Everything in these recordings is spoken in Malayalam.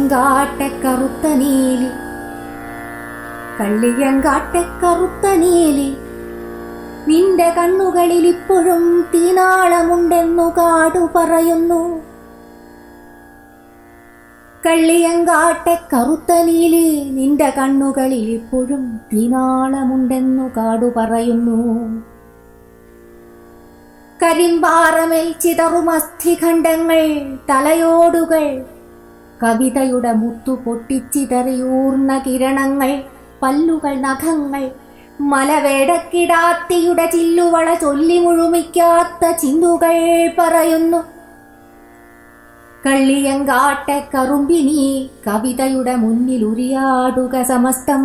കള്ളിയങ്കാട്ടെ കറുത്ത നീലി കള്ളിയങ്കാട്ടെ കറുത്ത നീലി നിന്റെ കണ്ണുകളിൽ ഇപ്പോഴും തീനാളമുണ്ടെന്നു കാടു പറയുന്നു കള്ളിയങ്കാട്ടെ കറുത്ത നീലി നിന്റെ കണ്ണുകളിൽ ഇപ്പോഴും തീനാളമുണ്ടെന്നു കാടു പറയുന്നു കരിമ്പാറമേൽ ചിതറും അസ്ഥിഖണ്ഡങ്ങൾ തലയോടുകൾ കവിതയുടെ മുത്തു പൊട്ടിച്ചിതറിയൂർന്ന കിരണങ്ങൾ പല്ലുകൾ നഖങ്ങൾ മലവേടക്കിടാത്തിയുടെ ചില്ലുവള ചൊല്ലി മുഴുമിക്കാത്ത ചിന്തുകൾ പറയുന്നു കള്ളിയങ്കാട്ടെ കറുമ്പിനി കവിതയുടെ മുന്നിൽ ഉരിയാടുക സമസ്തം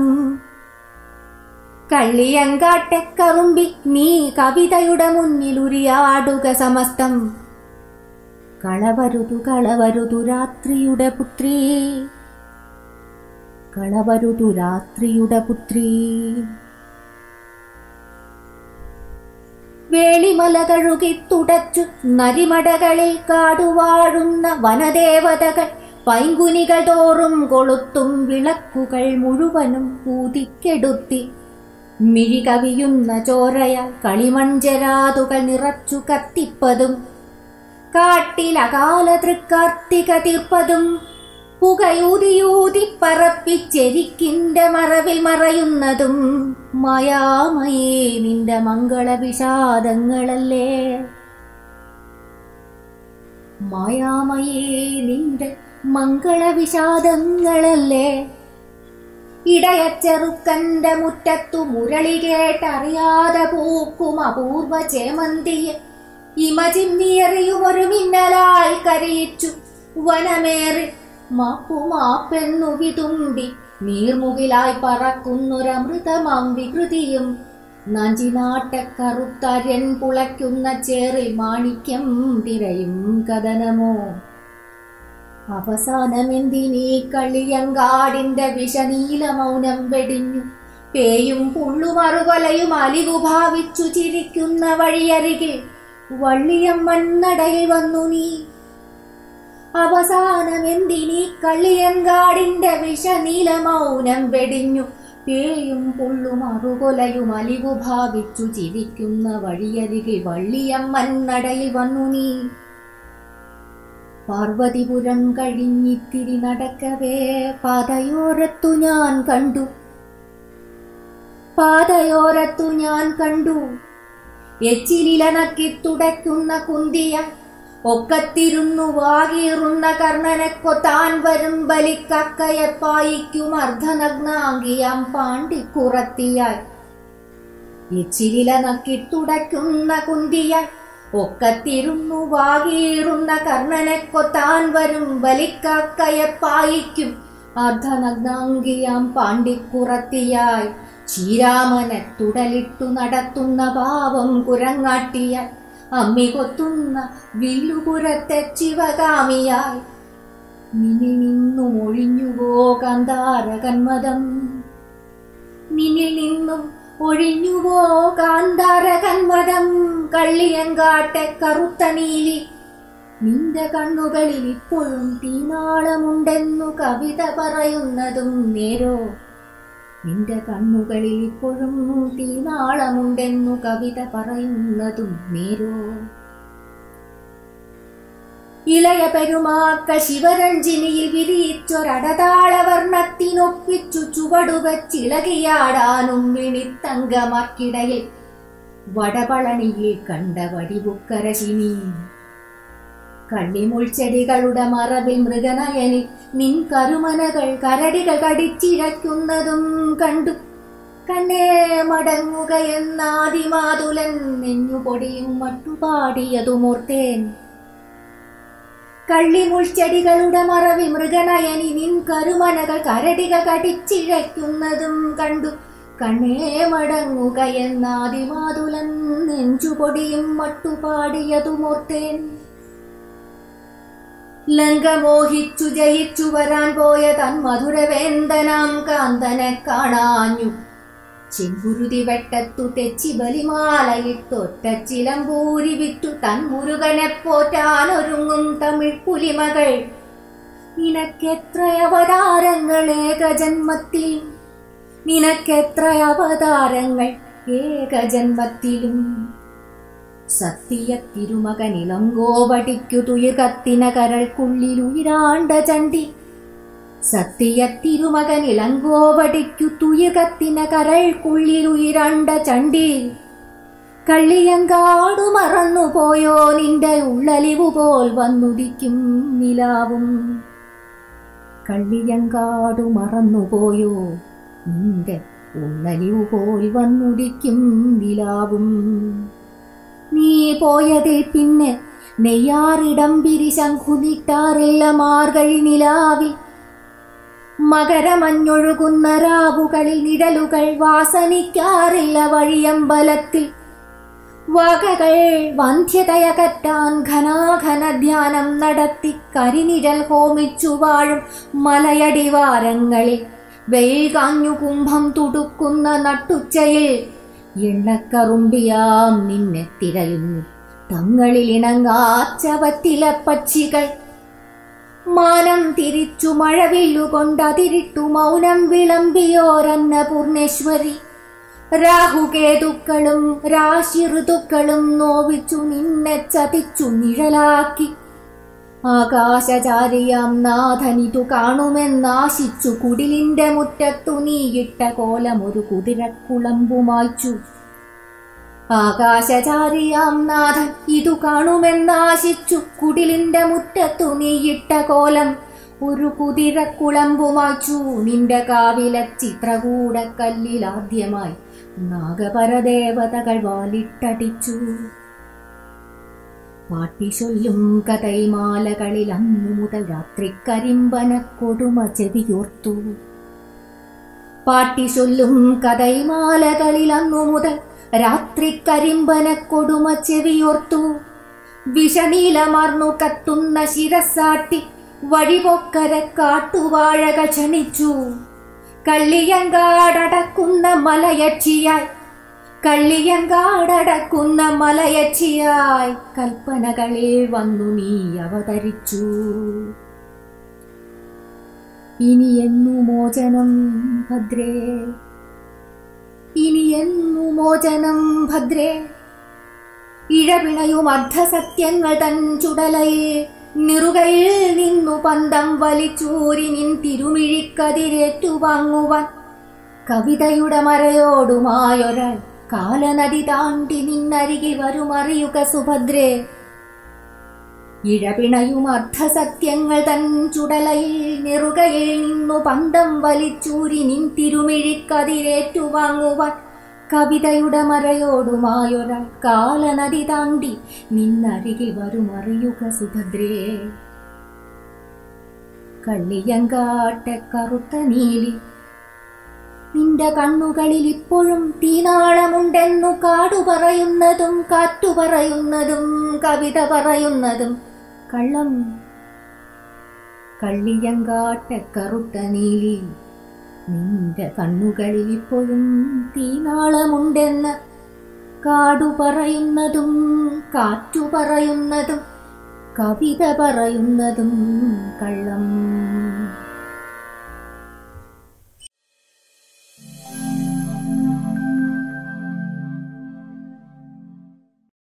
കള്ളിയങ്കാട്ടെ കറുമ്പി നീ കവിതയുടെ മുന്നിൽ ഉരിയാടുക സമസ്തം കളവരുതു കളവരുതു രാത്രിയുടെ പുത്രി കളവരുതു രാത്രിയുടെ പുത്രി വേളിമല കഴുകി തുടച്ചു നരിമടകളിൽ കാടുവാഴുന്ന വനദേവതകൾ പൈങ്കുനികൾ തോറും കൊളുത്തും വിളക്കുകൾ മുഴുവനും ഊതിക്കെടുത്തി മിഴി കവിയുന്ന ചോരയാൽ കളിമൺജരാതുകൾ നിറച്ചു കത്തിപ്പതും കാട്ടിലകാല തൃക്കാർത്തിക തീർപ്പതും പുകയൂതിയൂതി പറപ്പിച്ചെരിക്കിന്റെ മറവിൽ മറയുന്നതും മായാമയേ നിന്റെ മംഗള വിഷാദങ്ങളല്ലേ മായാമയേ നിന്റെ മംഗള വിഷാദങ്ങളല്ലേ ഇടയച്ചെറുക്കന്റെ മുറ്റത്തു മുരളി കേട്ടറിയാതെ പൂക്കും അപൂർവ ചേമന്തിയെ ഇമചിമ്മിയെറിയുമൊരു മിന്നലാൽ കരയിച്ചു വനമേറി മാപ്പു മാപ്പെന്നു വിതുമ്പി നീർമുകിലായി പറക്കുന്നൊരമൃതമാം വികൃതിയും നഞ്ചിനാട്ടക്കറുത്തരൻ പുളയ്ക്കുന്ന ചേറിൽ മാണിക്യം തിരയും കഥനമോ അവസാനമെന്തിനീ കളിയങ്കാടിന്റെ വിഷനീല മൗനം വെടിഞ്ഞു പേയും പുള്ളുമറുകൊലയും അലിവു ഭാവിച്ചു ചിരിക്കുന്ന വഴിയരികിൽ വള്ളിയമ്മൻ നടയിൽ വന്നു നീ അവസാനമെന്തിനീ കളിയങ്കാടിന്റെ വിഷനീല മൗനം വെടിഞ്ഞു പേയും പുള്ളും അറുകൊലയും അലിവു ഭാവിച്ചു ചിരിക്കുന്ന വഴിയരികിൽ വള്ളിയമ്മൻ നടയിൽ വന്നു നീ പാർവതിപുരം കഴിഞ്ഞിത്തിരി നടക്കവേ പാതയോരത്തു ഞാൻ കണ്ടു പാതയോരത്തു ഞാൻ കണ്ടു എച്ചിലിലനക്കി തുടയ്ക്കുന്ന കുന്തിയ ഒക്കത്തിരുന്നു വാകീറുന്ന കർണനക്കൊ താൻ വരും ബലിക്കക്കയെ പായിക്കും അർദ്ധനഗ്നാങ്കിയാം പാണ്ടിക്കുറത്തിയായി എച്ചിലിലനക്കി തുടയ്ക്കുന്ന കുന്തിയായി ഒക്കത്തിരുന്നു വാകീറുന്ന കർണനെക്കൊ താൻ വരും ബലിക്കാക്കയെ പായിക്കും അർദ്ധനഗ്നാംഗിയാം പാണ്ടിക്കുറത്തിയായി ശ്രീരാമനെ തുടലിട്ടു നടത്തുന്ന പാവം കുരങ്ങാട്ടിയായി അമ്മി കൊത്തുന്ന വില്ലുപുരത്തെ ശിവകാമിയായി നിന്നിൽ നിന്നും ഒഴിഞ്ഞുപോ കാന്താരകന്മതം നിന്നിൽ നിന്നും ഒഴിഞ്ഞുപോ കാന്താരകന്മതം കള്ളിയങ്കാട്ടെ കറുത്ത നീലി നിന്റെ കണ്ണുകളിൽ ഇപ്പോഴും തീനാളമുണ്ടെന്നു കവിത പറയുന്നതും നേരോ നിന്റെ കണ്ണുകളിൽ ഇപ്പോഴും തീനാളമുണ്ടെന്നു കവിത പറയുന്നതും നേരോ ഇളയ പെരുമാക്ക ശിവരഞ്ജിനിയിൽ വിരിയിച്ചൊരടതാളവർണ്ണത്തിനൊപ്പിച്ചു ചുവടുവച്ചിളകിയാടാനും മിണിത്തങ്കമാക്കിടയിൽ വടപളണിയിൽ കണ്ട വടിവുക്കരശിനി കള്ളിമുൾച്ചെടികളുടെ മറവിൽ മൃഗനയനിൽ നിൻ കരുമനകൾ കരടികൾ കടിച്ചിഴയ്ക്കുന്നതും കണ്ടു കണ്ണേ മടങ്ങുകയെന്നാദിമാതുലൻ നെഞ്ഞുപൊടിയും മട്ടുപാടിയതുമോർത്തേൻ കള്ളിമുൾച്ചെടികളുടെ മറവിൽ മൃഗനയനി നിൻ കരുമനകൾ കരടികൾ കടിച്ചിഴയ്ക്കുന്നതും കണ്ടു കണ്ണേ മടങ്ങുകയെന്നാദിമാതുലൻ നെഞ്ചുപൊടിയും മട്ടുപാടിയതുമോർത്തേൻ ലങ്ക മോഹിച്ചു ജയിച്ചു വരാൻ പോയ തൻ മധുരവേന്ദനാം കാന്തനെ കാണാഞ്ഞു ചെങ്കുരുതി വെട്ടത്തു തെച്ചി ബലിമാലയിട്ടൊറ്റ ചിലമ്പൂരി വിറ്റു തൻ മുരുകനെ പോറ്റാനൊരുങ്ങും തമിഴ് പുലിമകൾ നിനക്കെത്ര അവതാരങ്ങൾ ഏകജന്മത്തിലും നിനക്കെത്ര അവതാരങ്ങൾ ഏകജന്മത്തിലും സത്യ തിരുമകനിളങ്കോവടിക്കു തുയിർ കത്തിന കരൾക്കുള്ളിലുയിരാണ്ട ചണ്ടി സത്യ തിരുമകനിളങ്കോവടിക്കു തുയിർ കത്തിന കരൾക്കുള്ളിലുയിരാണ്ട ചണ്ടി കള്ളിയങ്കാടു മറന്നുപോയോ നിന്റെ ഉള്ളലിവു പോൽ വന്നുദിക്കും നിലാവും കള്ളിയങ്കാടു മറന്നുപോയോ നിന്റെ ഉള്ളലിവു പോൽ വന്നുദിക്കും നിലാവും നീ പോയതിൽ പിന്നെ നെയ്യാറിടം പിരിശങ്കുനിട്ടാറില്ല മാർഗഴി നിലാവിൽ മകരമഞ്ഞൊഴുകുന്ന രാവുകളിൽ നിഴലുകൾ വാസനിക്കാറില്ല വഴിയമ്പലത്തിൽ വകകൾ വന്ധ്യതയകറ്റാൻ ഘനാഘന ധ്യാനം നടത്തി കരിനിഴൽ ഹോമിച്ചു വാഴും മലയടിവാരങ്ങളിൽ വെയിൽ കാഞ്ഞു കുംഭം തുടുക്കുന്ന നട്ടുച്ചയിൽ എണ്ണക്കറുമ്പിയാം നിന്നെ തിരയുന്നു തങ്ങളിൽ ഇണങ്ങാച്ചവത്തില പക്ഷികൾ മാനം തിരിച്ചു മഴവില്ലുകൊണ്ടതിരിട്ടു മൗനം വിളമ്പിയോരന്ന പൂർണേശ്വരി രാഹുകേതുക്കളും രാശി ഋതുക്കളും നോവിച്ചു നിന്നെ ചതിച്ചു നിഴലാക്കി ആകാശചാരിയാം നാഥനിതു കാണുമെന്നാശിച്ചു കുടിലിന്റെ മുറ്റത്തു നീയിട്ട കോലമൊരു കുതിരക്കുളമ്പുമായ്ച്ചു ആകാശചാരിയാം നാഥൻ ഇതു കാണുമെന്നാശിച്ചു കുടിലിന്റെ മുറ്റത്തു നീയിട്ട കോലം ഒരു കുതിരക്കുളമ്പുമാച്ചു നിന്റെ കാവിലെ ചിത്രകൂടക്കല്ലിലാദ്യമായി നാഗപരദേവതകൾ വാലിട്ടടിച്ചു പാട്ടിശൊല്ലും കഥൈമാലകളിൽ അന്നു മുതൽ രാത്രി കരിമ്പന കൊടുമ ചെവിയോർത്തു പാട്ടിശൊല്ലും കഥൈമാലകളിൽ അന്നു മുതൽ രാത്രി കരിമ്പന കൊടുമ ചെവിയോർത്തു വിഷനീലമാർന്നു കത്തുന്ന ശിരസാട്ടി വഴിപൊക്കര കാട്ടുവാഴകൾ ക്ഷണിച്ചു കള്ളിയങ്കാടടക്കുന്ന മലയക്ഷിയായി കള്ളിയങ്കാടടക്കുന്ന മലയക്ഷിയായി കൽപ്പനകളിൽ വന്നു നീ അവതരിച്ചു ഇനി എന്നു മോചനം ഭദ്രേ ഇനി എന്നു മോചനം ഭദ്രേ ഇഴപിണയും അർദ്ധസത്യങ്ങൾ തൻ ചുടലയിൽ നിറുകയിൽ നിന്നു പന്തം വലിച്ചൂരി നിൻ തിരുമിഴിക്കതിരേറ്റു വാങ്ങുവാൻ കവിതയുടെ മറയോടുമായൊരാൾ കാലനദി താണ്ടി നിന്നരികിൽ വരുമറിയുക സുഭദ്രേ ഇഴപിണയും അർദ്ധസത്യങ്ങൾ തൻ ചുടലയിൽ നെറുകയിൽ നിന്നു പന്തം വലിച്ചൂരി നിൻ തിരുമിഴിക്കതിരേറ്റു വാങ്ങുവാൻ കവിതയുടെ മറയോടുമായൊരാൾ കാലനദി താണ്ടി നിന്നരികിൽ വരുമറിയുക സുഭദ്രേ കള്ളിയങ്കാട്ടെ കറുത്ത നീലി നിന്റെ കണ്ണുകളിൽ ഇപ്പോഴും തീനാളമുണ്ടെന്നു കാടു പറയുന്നതും കാറ്റു പറയുന്നതും കവിത പറയുന്നതും കള്ളം കള്ളിയങ്കാട്ടെ കറുത്ത നീലി നിന്റെ കണ്ണുകളിൽ ഇപ്പോഴും തീനാളമുണ്ടെന്ന് കാടു പറയുന്നതും കാറ്റു പറയുന്നതും കവിത പറയുന്നതും കള്ളം